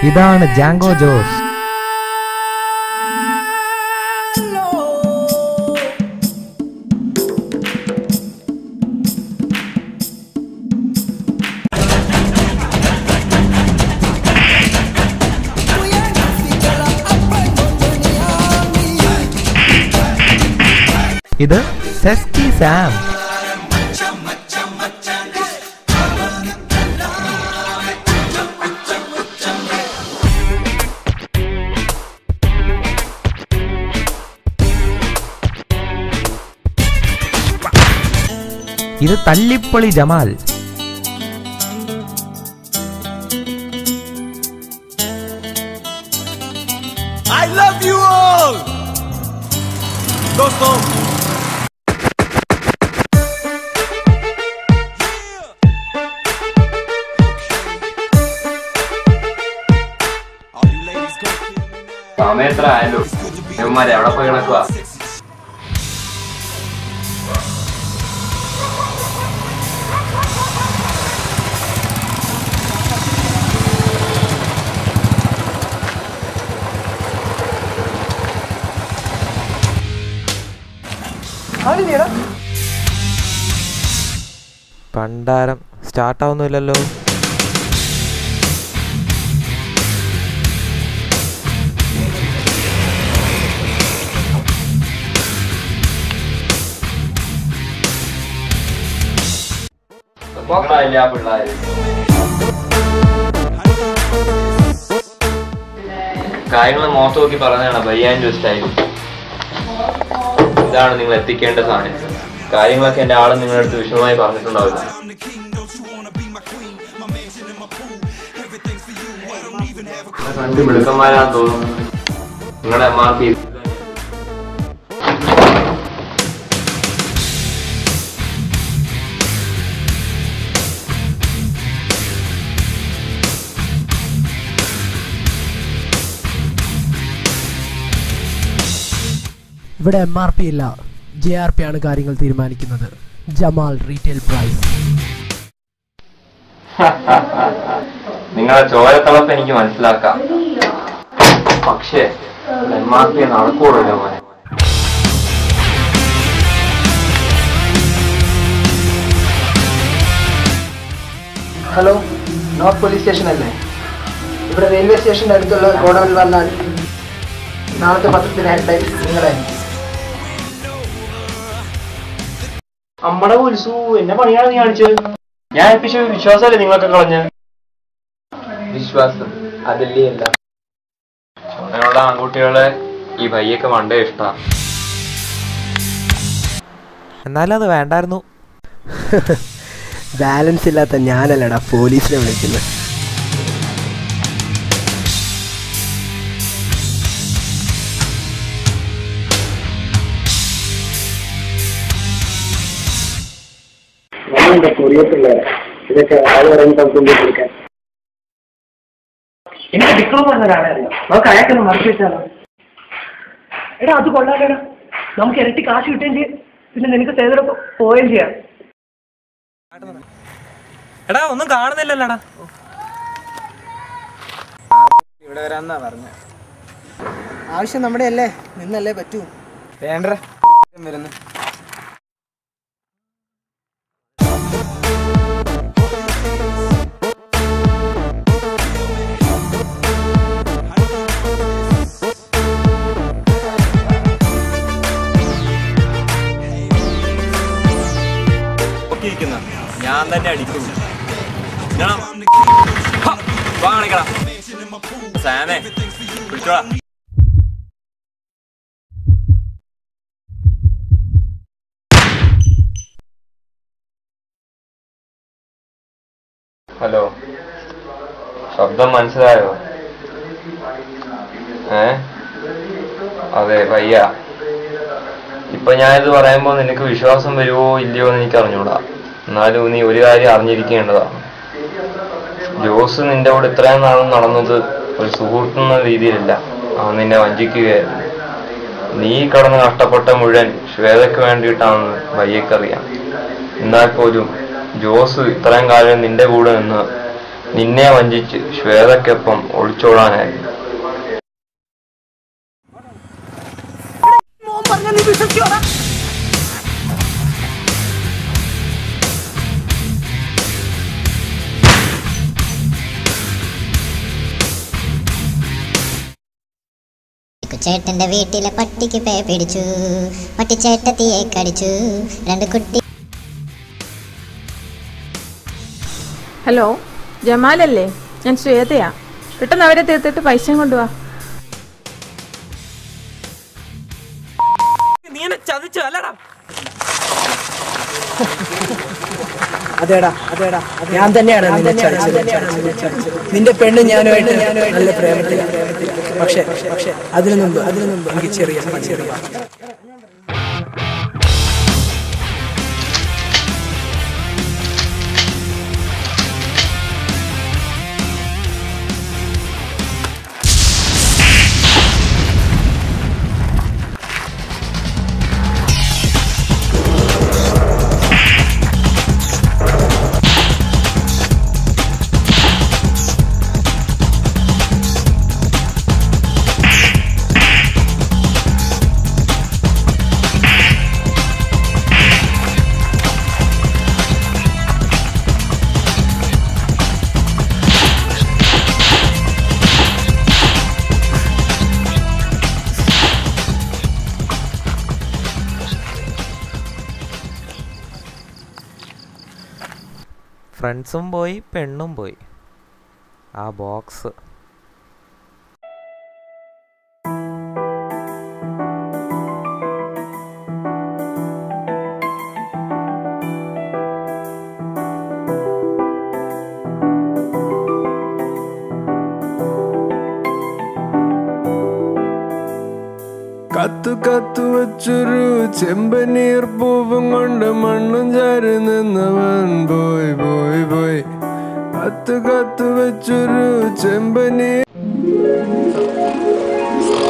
ഇതാണ് ജാങ്കോ ജോസ് ഇത് സെസ്കി സാം ഇത് തല്ലിപ്പൊളി Jamal I love you all! दोस्तों സമയം എത്ര ആയല്ലോ ഇവന്മാരെ എവിടെ പോയി കിടക്കുക പണ്ടാരം സ്റ്റാർട്ടാവുന്നില്ലല്ലോ മക്കളായില്ല ആ പിള്ളേര് കാര്യങ്ങൾ മോശം നോക്കി പറഞ്ഞതാണ് ബയ്യാൻ്റെ സ്റ്റൈൽ ഇതാണ് നിങ്ങൾ എത്തിക്കേണ്ട സാധനം കാര്യങ്ങളൊക്കെ എന്റെ ആള് നിങ്ങളുടെ അടുത്ത് വിശദമായി പറഞ്ഞിട്ടുണ്ടാവില്ല രണ്ട് മിടുക്കന്മാരാന്ന് തോന്നുന്നു നിങ്ങളുടെ എം ആർ പി ഇവിടെ എം ആർ പി ഇല്ല ജെ ആർ പി ആണ് കാര്യങ്ങൾ തീരുമാനിക്കുന്നത് ജമാൽ റീറ്റെയിൽ പ്രൈസ് നിങ്ങളുടെ ചോരത്തളപ്പ് എനിക്ക് മനസ്സിലാക്കാം പക്ഷേ എം ആർ പി നടക്കൂടല്ലോ മോനെ ഹലോ നോർത്ത് പോലീസ് സ്റ്റേഷൻ അല്ലേ ഇവിടെ റെയിൽവേ സ്റ്റേഷൻ്റെ അടുത്തുള്ള ഗോഡൌണിൽ വന്നാൽ നാളത്തെ പത്രത്തിന് ഹെഡ്ലൈൻ നിങ്ങളെ അമ്മടെ പോലീസു എന്നെ പണിയാണ് നീ കാണിച്ചത് ഞാൻ ഏൽപ്പിച്ച വിശ്വാസമല്ലേ നിങ്ങളൊക്കെ കളഞ്ഞ് വിശ്വാസം അതല്ലേ അല്ല ചുമയുള്ള ആൺകുട്ടികളെ ഈ ഭയ്യൊക്കെ വണ്ടേ ഇഷ്ടാ എന്നാലും അത് വേണ്ടായിരുന്നു ബാലൻസ് ഇല്ലാത്ത ഞാനല്ലടാ പോലീസിനെ വിളിക്കുന്നത് ഇതൊക്കെ ആള് പറയുന്ന തന്നിരിക്കാൻ എനിക്ക് ഡിപ്ലോമ എന്ന ഒരാളെ അറിയാം നമുക്ക് അയാൾക്കൊന്ന് മറച്ചു വെച്ചാലോ എടാ അത് കൊള്ളാലെടാ നമുക്ക് ഇരട്ടി കാശ് കിട്ടുകയും ചെയ്യും പിന്നെ നിനക്ക് സേവനം പോവുകയും ചെയ്യാം എടാ ഒന്നും കാണുന്നില്ലല്ലോടാ ആവശ്യം നമ്മുടെ അല്ലേ നിന്നല്ലേ പറ്റൂ നോക്കിയിരിക്കുന്ന ഞാൻ തന്നെ അടിക്കും ഞാൻ- ഹ, വാ കാണിക്കടാ സാമേ പിടിച്ചോടാ ഹലോ ശബ്ദം മനസ്സിലായോ ഏ അതെ ഭയ്യ ഇപ്പൊ ഞാനിത് പറയുമ്പോ നിനക്ക് വിശ്വാസം വരുമോ ഇല്ലയോ എന്ന് എനിക്ക് അറിഞ്ഞൂടാ എന്നാലും നീ ഒരു കാര്യം അറിഞ്ഞിരിക്കേണ്ടതാണ് ജോസ് നിന്റെ കൂടെ ഇത്രയും നാളും നടന്നത് ഒരു സുഹൃത്തെന്ന രീതിയിലല്ല അവൻ നിന്നെ വഞ്ചിക്കുകയായിരുന്നു നീ കടന്ന് കഷ്ടപ്പെട്ട മുഴുവൻ ശ്വേതയ്ക്ക് വേണ്ടിയിട്ടാണെന്ന് ഭയ്യക്കറിയാം എന്നാൽ പോലും ജോസ് ഇത്രയും കാലം നിന്റെ കൂടെ നിന്ന് നിന്നെ വഞ്ചിച്ച് ശ്വേതയ്ക്കൊപ്പം ഒളിച്ചോടാനായിരുന്നു ചേട്ടന്റെ വീട്ടിലെ പട്ടിക്ക് പേ പിടിച്ചു പട്ടി ചേട്ടത്തിയെ കടിച്ചു രണ്ട് കുട്ടി ഹലോ ജമാലല്ലേ ഞാൻ ശ്വേതയാ പെട്ടെന്ന് അവരെ തീർത്തിട്ട് പൈസയും കൊണ്ടുവാ നീ എന്നെ ചതിച്ചു അല്ലടാ അതേടാ അതേടാ ഞാൻ തന്നെയാണ് നിന്നെ ചതിച്ചത്. നിന്റെ പെണ്ണ് ഞാനുമായിട്ട് നല്ല പ്രേമത്തിലാണ് പക്ഷേ പക്ഷേ അതിനു മുമ്പ് അതിനു മുമ്പ് എനിക്ക് ചെറിയ ചെറിയ ഫ്രണ്ട്സും പോയി പെണ്ണും പോയി ആ ബോക്സ് കത്തു കത്തു വച്ചൊരു ചെമ്പനീർ പൂവും കൊണ്ട് മണ്ണും ചാരി നിന്നവൻ പോയി പോയി പോയി കത്തു കത്തു വെച്ചൊരു ചെമ്പനീർ